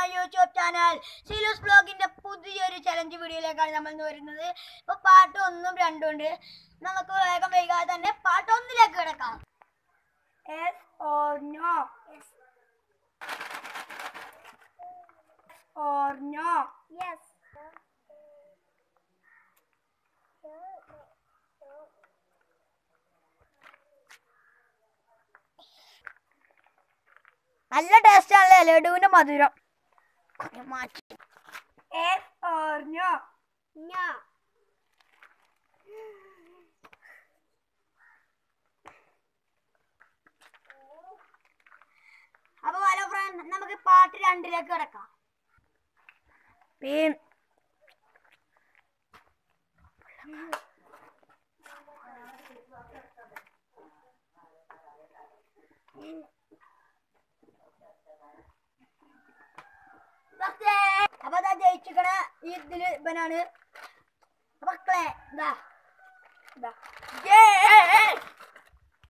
My YouTube channel സീലൂസ് ബ്ലോഗിന്റെ പുതിയൊരു ചലഞ്ച് വീഡിയോയിലേക്കാണ് നമ്മൾ ഇന്ന് വരുന്നത് ഇപ്പൊ പാട്ട് ഒന്നും രണ്ടും ഉണ്ട് നമുക്ക് വേഗം വൈകാതെ തന്നെ പാട്ട് ഒന്നിലേക്ക് കിടക്കാം Yes or no? Yes. Or no? Yes. നല്ല ടേസ്റ്റ് ആണല്ലേ ലഡുവിന്റെ മധുരം കുറേ മാറ്റി Yes or no? No. അപ്പൊ ഹലോ ഫ്രണ്ട് നമുക്ക് പാട്ട് രണ്ടിലേക്ക് കിടക്കാം പിന്നെ അപ്പൊ അതാ ജയിച്ചിക്കണ ഈ ഇതില് ഇവനാണ് മക്കളെ ഇതാ ഇതാ